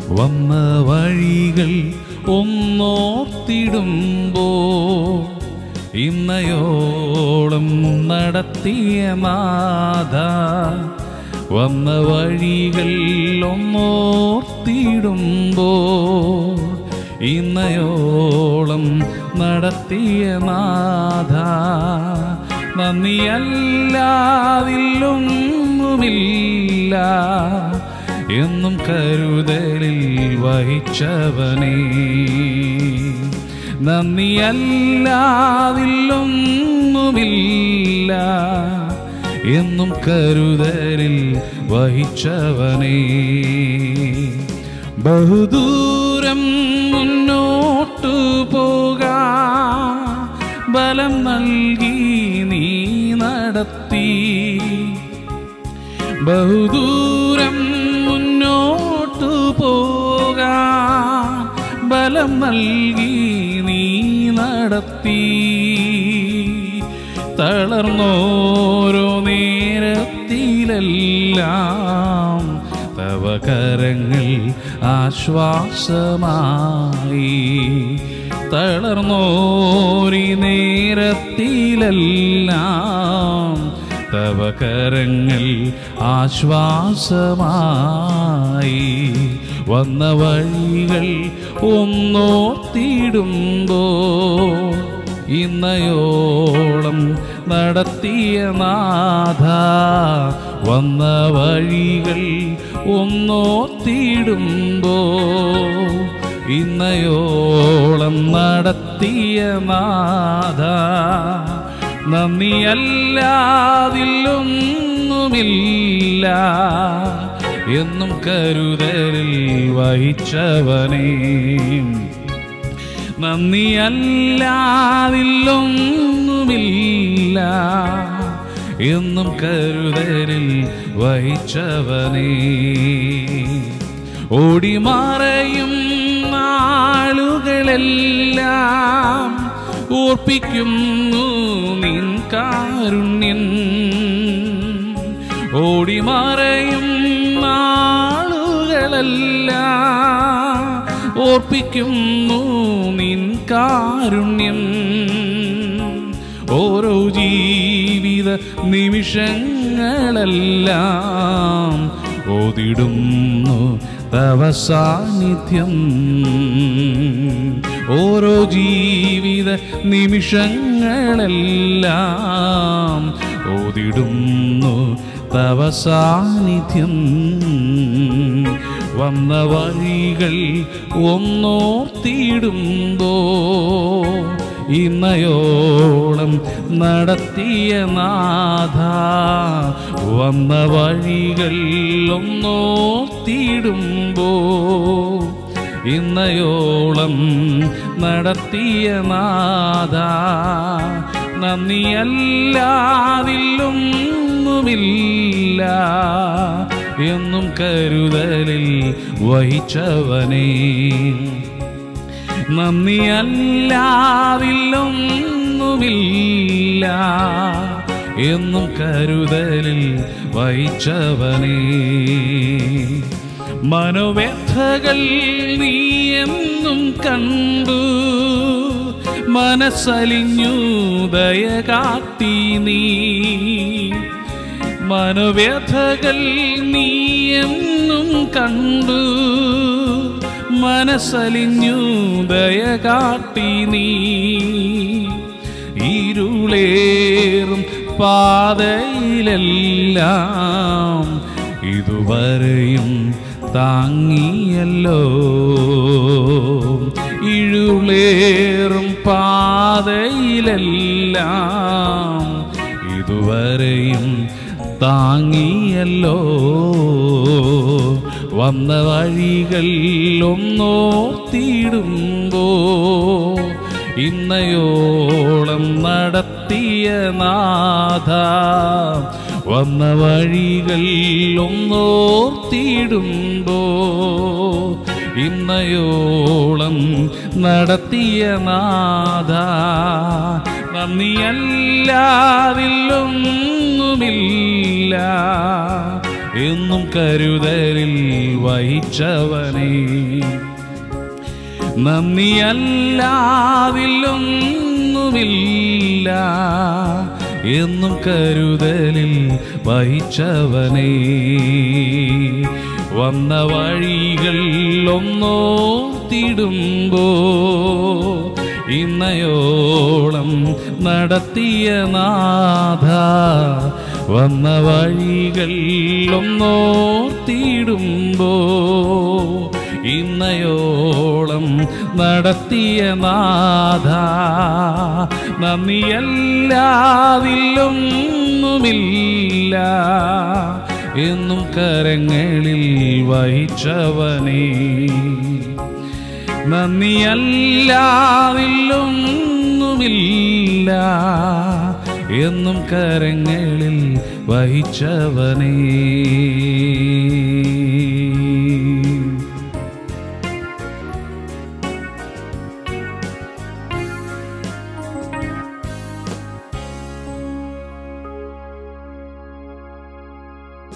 വന്ന വഴികൾ ഒന്നോർത്തിടുമ്പോ ഇന്നയോളം നടത്തിയ നാഥ വന്ന വഴികൾ ഒന്നോർത്തിടുമ്പോ ഇന്നയോളം നടത്തിയ നാഥ നന്ദിയല്ലാതില്ലൊന്നുമില്ല എന്നും കരുതലിൽ വഹിച്ചവനേ നന്ദിയല്ലാതില്ലൊന്നുമില്ല എന്നും കരുതലിൽ വഹിച്ചവനേ ബഹുദൂരം മുന്നോട്ടു പോകാ ബലം നൽകി നീ നടത്തി ബഹുദൂരം മുന്നോട്ടു പോകാ ബലം നൽകി നീ നടത്തി തളർന്നോരോ നേരത്തിലെല്ലാം തവ കരങ്ങൾ ആശ്വാസമായി തളർന്നോരി നേരത്തിലെല്ലാം തവ കരങ്ങൾ ആശ്വാസമായി വന്ന വഴികൾ ഒന്നോർത്തിടുമ്പോ ഇന്നയോളം നടത്തിയ നാഥ വന്ന വഴികൾ ഒന്നോർത്തിടുമ്പോ ഇന്നയോളം നടത്തിയ നാഥ നന്ദിയല്ലാതില്ലൊന്നുമില്ല എന്നും കരുതലിൽ വഹിച്ചവനേ നന്ദിയല്ലാതില്ലൊന്നുമില്ല എന്നും കരുതലിൽ വഹിച്ചവനേ ഓടിമാറയും നാളുകളെല്ലാം ഓർപ്പിക്കുന്നു നിൻ കാരുണ്യൻ ഓടിമാറയും നാളുകളെല്ലാം ഓർപ്പിക്കുന്നു നിൻ കാരുണ്യം ഓരോ ജീവിത നിമിഷങ്ങളെല്ലാം ഓതിടുന്നു തവ സാന്നിധ്യം ഓരോ ജീവിത നിമിഷങ്ങളെല്ലാം ഓതിടുന്നു തവ സാന്നിധ്യം വന്ന വഴികൾ ഒന്നോർത്തിടുമ്പോ ഇന്നയോളം നടത്തിയ നാഥ വന്ന വഴികൾ ഒന്നോർത്തിടുമ്പോ ഇന്നയോളം നടത്തിയ നാഥ നന്ദിയല്ലാതില്ലൊന്നുമില്ല എന്നും കരുതലിൽ വഹിച്ചവനേ നന്ദിയല്ലാതില്ലൊന്നുമില്ല എന്നും കരുതലിൽ വഹിച്ചവനേ മനോവ്യഥകൾ നീ എന്നും കണ്ടു മനസ്സലിഞ്ഞു ദയ കാട്ടി നീ മനോവ്യഥകൾ നീ എന്നും കണ്ടു മനസ്സലിഞ്ഞു ദയ കാട്ടി നീ ഇരുളേറും പാതയിലെല്ലാം ഇതുവരെയും താങ്ങിയല്ലോ ഇരുളേറും പാതയിലെല്ലാം ഇതുവരെയും താങ്ങിയല്ലോ വന്ന വഴികൾ ഒന്നോർത്തിടുമ്പോ ഇന്നയോളം നടത്തിയ നാഥ വന്ന വഴികൾ ഒന്നോർത്തിടുമ്പോ ഇന്നയോളം നടത്തിയ നാഥ നന്ദിയല്ലാതില്ലൊന്നുമില്ല എന്നും കരുതലിൽ വഹിച്ചവനേ നന്ദിയല്ലാതില്ലൊന്നുമില്ല എന്നും കരുതലിൽ വഹിച്ചവനേ വന്ന വഴികൾ ഒന്നോർത്തിടുമ്പോ ഇന്നയോളം നടത്തിയ നാഥ വന്ന വഴികൾ ഒന്നോർത്തിടുമ്പോ ഇന്നയോളം നടത്തിയ നാഥ നന്ദിയല്ലാതില്ലൊന്നുമില്ല എന്നും കരങ്ങളിൽ വഹിച്ചവനേ നന്ദിയല്ലാതില്ലൊന്നുമില്ല എന്നും കരങ്ങളിൽ വഹിച്ചവനേ